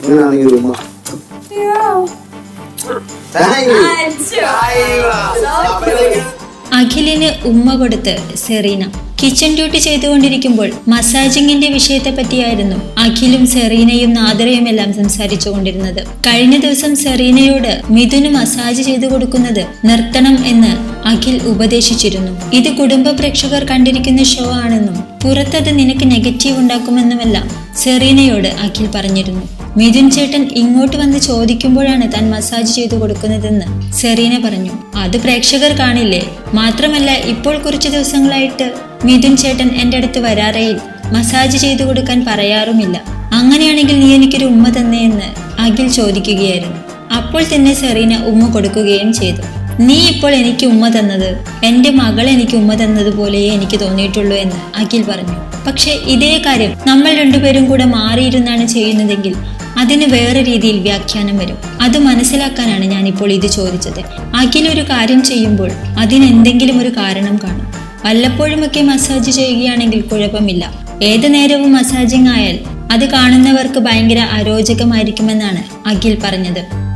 ഇങ്ങനെയാണെങ്കിൽ ഒരു ഉമ്മ Thank you. അഖിലിന് ഉമ്മ കൊടുത്ത് സെറീന കിച്ചൺ ഡ്യൂട്ടി ചെയ്തുകൊണ്ടിരിക്കുമ്പോൾ മസാജിങ്ങിന്റെ വിഷയത്തെ പറ്റിയായിരുന്നു അഖിലും സെറീനയും നാദറയും എല്ലാം സംസാരിച്ചു കൊണ്ടിരുന്നത് കഴിഞ്ഞ ദിവസം സെറീനയോട് മിഥുന് മസാജ് ചെയ്തു കൊടുക്കുന്നത് നിർത്തണം എന്ന് അഖിൽ ഉപദേശിച്ചിരുന്നു ഇത് കുടുംബ പ്രേക്ഷകർ കണ്ടിരിക്കുന്ന ഷോ ആണെന്നും പുറത്തത് നിനക്ക് നെഗറ്റീവ് ഉണ്ടാക്കുമെന്നുമെല്ലാം സെറീനയോട് അഖിൽ പറഞ്ഞിരുന്നു മിഥുൻ ചേട്ടൻ ഇങ്ങോട്ട് വന്ന് ചോദിക്കുമ്പോഴാണ് താൻ മസാജ് ചെയ്തു കൊടുക്കുന്നതെന്ന് സെറീന പറഞ്ഞു അത് പ്രേക്ഷകർ കാണില്ലേ മാത്രമല്ല ഇപ്പോൾ കുറച്ച് ദിവസങ്ങളായിട്ട് മിഥുൻ ചേട്ടൻ എൻ്റെ അടുത്ത് വരാറേയിൽ മസാജ് ചെയ്തു കൊടുക്കാൻ പറയാറുമില്ല അങ്ങനെയാണെങ്കിൽ നീ എനിക്കൊരു ഉമ്മ തന്നേ എന്ന് അഖിൽ ചോദിക്കുകയായിരുന്നു അപ്പോൾ തന്നെ സെറീന ഉമ്മ കൊടുക്കുകയും ചെയ്തു നീ ഇപ്പോൾ എനിക്ക് ഉമ്മ തന്നത് എൻ്റെ മകൾ എനിക്ക് ഉമ്മ തന്നതുപോലെയേ എനിക്ക് തോന്നിയിട്ടുള്ളൂ എന്ന് അഖിൽ പറഞ്ഞു പക്ഷേ ഇതേ കാര്യം നമ്മൾ രണ്ടുപേരും കൂടെ മാറിയിരുന്നാണ് ചെയ്യുന്നതെങ്കിൽ അതിന് വേറെ രീതിയിൽ വ്യാഖ്യാനം വരും അത് മനസ്സിലാക്കാനാണ് ഞാൻ ഇപ്പോൾ ഇത് ചോദിച്ചത് അഖിൽ ഒരു കാര്യം ചെയ്യുമ്പോൾ അതിനെന്തെങ്കിലും ഒരു കാരണം കാണും വല്ലപ്പോഴുമൊക്കെ മസാജ് ചെയ്യുകയാണെങ്കിൽ കുഴപ്പമില്ല ഏത് നേരവും മസാജിങ് ആയാൽ അത് കാണുന്നവർക്ക് ഭയങ്കര അരോചകമായിരിക്കുമെന്നാണ് അഖിൽ പറഞ്ഞത്